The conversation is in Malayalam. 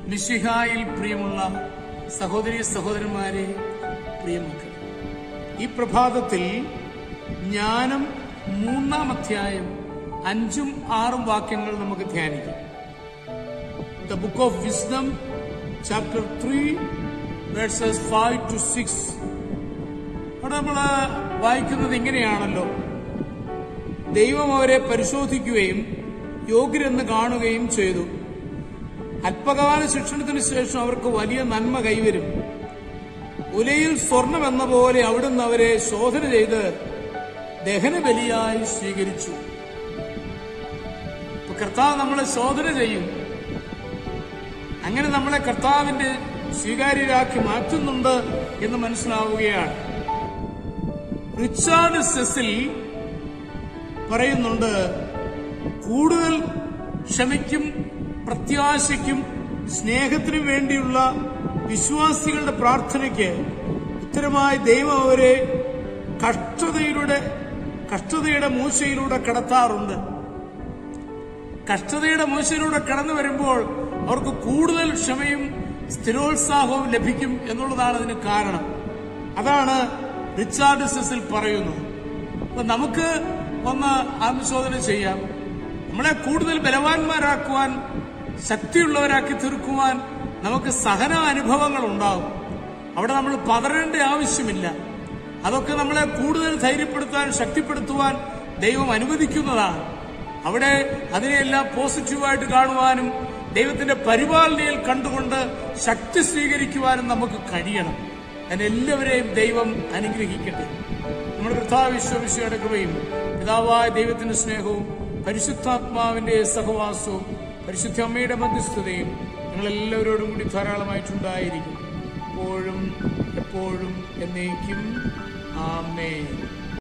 മിശിഹായിൽ പ്രിയമുള്ള സഹോദരി സഹോദരന്മാരെ പ്രിയമക്കൾ ഈ പ്രഭാതത്തിൽ ജ്ഞാനം മൂന്നാം അധ്യായം അഞ്ചും ആറും വാക്യങ്ങൾ നമുക്ക് ധ്യാനിക്കാം the book of wisdom chapter three verses five two six അവിടെ നമ്മൾ വായിക്കുന്നത് ഇങ്ങനെയാണല്ലോ ദൈവം അവരെ പരിശോധിക്കുകയും യോഗ്യരെന്ന് കാണുകയും ചെയ്തു അല്പകാല ശിക്ഷണത്തിന് ശേഷം അവർക്ക് വലിയ നന്മ കൈവരും ഉലയിൽ സ്വർണം എന്ന പോലെ അവിടുന്ന് അവരെ ശോധന ചെയ്ത് ദഹനബലിയായി സ്വീകരിച്ചു ഇപ്പൊ കർത്താവ് നമ്മളെ ശോധന ചെയ്യും അങ്ങനെ നമ്മളെ കർത്താവിന്റെ സ്വീകാര്യരാക്കി മാറ്റുന്നുണ്ട് എന്ന് മനസ്സിലാവുകയാണ് റിച്ചാർഡ് സെസിൽ പറയുന്നുണ്ട് കൂടുതൽ ക്ഷമയ്ക്കും പ്രത്യാശയ്ക്കും സ്നേഹത്തിനും വേണ്ടിയുള്ള വിശ്വാസികളുടെ പ്രാർത്ഥനയ്ക്ക് ഉത്തരമായി ദൈവം അവരെ കഷ്ടതയിലൂടെ കഷ്ടതയുടെ മൂശയിലൂടെ കടത്താറുണ്ട് കഷ്ടതയുടെ മൂശയിലൂടെ കടന്നു വരുമ്പോൾ അവർക്ക് കൂടുതൽ ക്ഷമയും സ്ഥിരോത്സാഹവും ലഭിക്കും എന്നുള്ളതാണ് അതിന് കാരണം അതാണ് റിച്ചാർഡ് സെസിൽ പറയുന്നത് അപ്പൊ നമുക്ക് ഒന്ന് ആത്മശോധന ചെയ്യാം നമ്മളെ കൂടുതൽ ബലവാന്മാരാക്കുവാൻ ശക്തിയുള്ളവരാക്കി തീർക്കുവാൻ നമുക്ക് സഹന അനുഭവങ്ങൾ ഉണ്ടാകും അവിടെ നമ്മൾ പതറേണ്ട ആവശ്യമില്ല അതൊക്കെ നമ്മളെ കൂടുതൽ ധൈര്യപ്പെടുത്താൻ ശക്തിപ്പെടുത്തുവാൻ ദൈവം അനുവദിക്കുന്നതാണ് അവിടെ അതിനെയെല്ലാം പോസിറ്റീവായിട്ട് കാണുവാനും ദൈവത്തിന്റെ പരിപാലനയിൽ കണ്ടുകൊണ്ട് ശക്തി സ്വീകരിക്കുവാനും നമുക്ക് കഴിയണം അതിനെല്ലാവരെയും ദൈവം അനുഗ്രഹിക്കട്ടെ നമ്മുടെ കർത്താവ് വിശ്വവിശ്വയുടെ കൃപയും പിതാവായ ദൈവത്തിന്റെ സ്നേഹവും പരിശുദ്ധാത്മാവിന്റെ സഹവാസവും പരിശുദ്ധ അമ്മയുടെ മധ്യസ്ഥതയും നിങ്ങളെല്ലാവരോടും കൂടി ധാരാളമായിട്ടുണ്ടായിരിക്കും എപ്പോഴും എപ്പോഴും എന്നേക്കും ആമേ